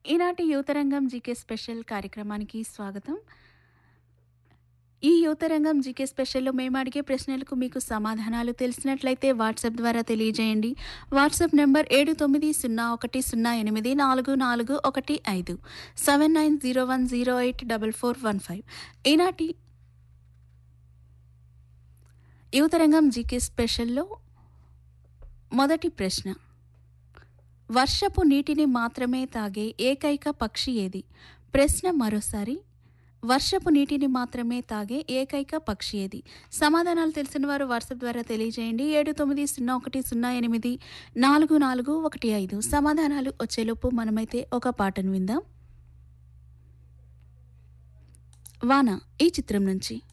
ఈనాటి యువతరంగం GK special కార్యక్రమానికి స్వాగతం ఈ యువతరంగం జీకే స్పెషల్లో మేము అడిగే ప్రశ్నలకు మీకు సమాధానాలు తెలిసినట్లయితే వాట్సాప్ ద్వారా తెలియజేయండి వాట్సాప్ నెంబర్ ఏడు తొమ్మిది సున్నా ఒకటి సున్నా ఎనిమిది నాలుగు నాలుగు ఒకటి ఐదు seven nine zero one zero eight double four one five ఈనాటి యువతరంగం జీకే స్పెషల్లో మొదటి ప్రశ్న వర్షపు నీటిని మాత్రమే తాగే ఏకైక పక్షి ఏది ప్రశ్న మరోసారి వర్షపు నీటిని మాత్రమే తాగే ఏకైక పక్షి ఏది సమాధానాలు తెలిసిన వారు వాట్సాప్ ద్వారా తెలియజేయండి ఏడు తొమ్మిది సున్నా ఒకటి సున్నా ఎనిమిది నాలుగు నాలుగు ఒకటి ఐదు సమాధానాలు వచ్చేలోపు మనమైతే ఒక పాటను విందాం వాన ఈ చిత్రం నుంచి